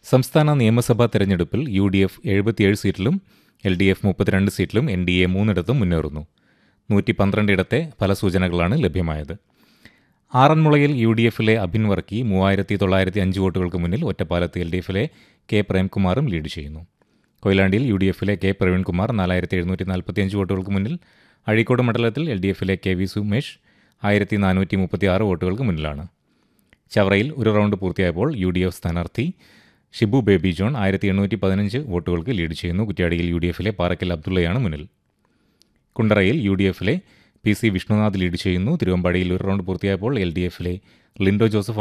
സംസ്ഥാന നിയമസഭാ തെരഞ്ഞെടുപ്പിൽ യു ഡി എഫ് എഴുപത്തിയേഴ് സീറ്റിലും എൽ ഡി എഫ് മുപ്പത്തിരണ്ട് സീറ്റിലും എൻ ഡി എ മൂന്നിടത്തും മുന്നേറുന്നു നൂറ്റി പന്ത്രണ്ടിടത്തെ ഫലസൂചനകളാണ് ലഭ്യമായത് ആറന്മുളയിൽ യു ഡി എഫിലെ അഭിൻ വർക്കി മൂവായിരത്തി തൊള്ളായിരത്തി അഞ്ച് വോട്ടുകൾക്ക് മുന്നിൽ ഒറ്റപ്പാലത്ത് എൽ ഡി എഫിലെ കെ പ്രേംകുമാറും ലീഡ് ചെയ്യുന്നു കൊയിലാണ്ടിയിൽ യു ഡി എഫിലെ കെ പ്രവീൺകുമാർ നാലായിരത്തി എഴുന്നൂറ്റി നാൽപ്പത്തി അഞ്ച് വോട്ടുകൾക്ക് മുന്നിൽ അഴീക്കോട് മണ്ഡലത്തിൽ എൽ ഡി എഫിലെ കെ വി സുമേഷ് ആയിരത്തി നാനൂറ്റി മുപ്പത്തി ആറ് വോട്ടുകൾക്ക് മുന്നിലാണ് ചവറയിൽ ഒരു റൗണ്ട് പൂർത്തിയായപ്പോൾ യു ഡി എഫ് സ്ഥാനാർത്ഥി ഷിബു ബേബി ജോൺ ആയിരത്തി എണ്ണൂറ്റി പതിനഞ്ച് വോട്ടുകൾക്ക് ലീഡ് ചെയ്യുന്നു കുറ്റ്യാടിയിൽ യു ഡി എഫിലെ പാറക്കൽ അബ്ദുള്ളയാണ് മുന്നിൽ കുണ്ടറയിൽ യു ഡി എഫിലെ പി സി വിഷ്ണുനാഥ് ലീഡ് ചെയ്യുന്നു തിരുവമ്പാടിയിൽ ഒരു റൗണ്ട് പൂർത്തിയായപ്പോൾ എൽ ഡി എഫിലെ ലിൻഡോ ജോസഫ്